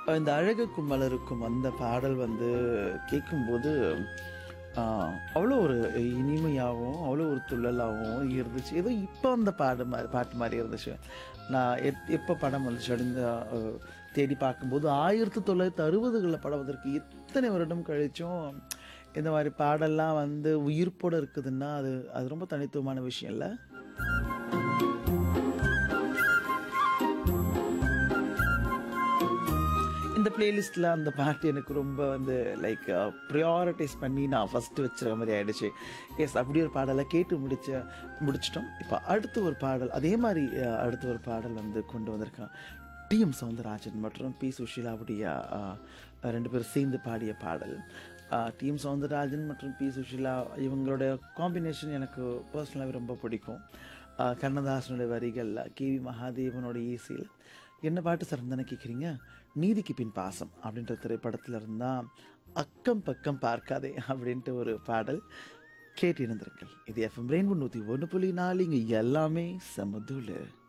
இந்த அழகுக்கும் மலருக்கும் அந்த பாடல் வந்து கேட்கும்போது ஆஹ், அவ்வளோ ஒரு இனிமையாகவும் அவ்வளோ ஒரு துள்ளலாகவும் இருந்துச்சு ஏதோ இப்போ அந்த பாடு மாதிரி பாட்டு மாதிரி இருந்துச்சு நான் எப் எப்போ படம் வந்துச்சு அப்படின்னு ஆஹ், தேடி பார்க்கும்போது ஆயிரத்தி தொள்ளாயிரத்தி அறுபதுகளில் படம் வந்திருக்கு எத்தனை வருடம் கழிச்சும் இந்த மாதிரி பாடல்லாம் வந்து உயிர்ப்போடு இருக்குதுன்னா அது அது ரொம்ப தனித்துவமான விஷயம் இல்லை இந்த பிளேலிஸ்ட்டில் அந்த பாட்டு எனக்கு ரொம்ப வந்து லைக் ப்ரியாரிட்டைஸ் பண்ணி நான் ஃபஸ்ட்டு வச்சிருக்க மாதிரி ஆயிடுச்சு எஸ் அப்படி ஒரு பாடலை கேட்டு முடிச்ச முடிச்சிட்டோம் இப்போ அடுத்து ஒரு பாடல் அதே மாதிரி அஹ், அடுத்து ஒரு பாடல் வந்து கொண்டு வந்திருக்கான் டிஎம் சவுந்தரராஜன் மற்றும் பி சுஷீலாவுடைய அஹ், ரெண்டு பேரும் சேர்ந்து பாடிய பாடல் டிஎம் சவுந்தரராஜன் மற்றும் பி சுஷீலா இவங்களுடைய காம்பினேஷன் எனக்கு பர்சனலாகவே ரொம்ப பிடிக்கும் அஹ், கண்ணதாசனுடைய வரிகளில் கேவி மகாதேவனோட இசையில் என்ன பாட்டு சார் தானே கேட்குறீங்க நீதிக்கு பின் பாசம் அப்படின்ற திரைப்படத்தில் இருந்தால் அக்கம் பக்கம் பார்க்காதே அப்படின்ட்டு ஒரு பாடல் கேட்டு இருந்திருங்கள் இது எஃப்எம் ரெயின்போ நூற்றி ஒன்று புள்ளி நாலு இங்கே எல்லாமே சமதுல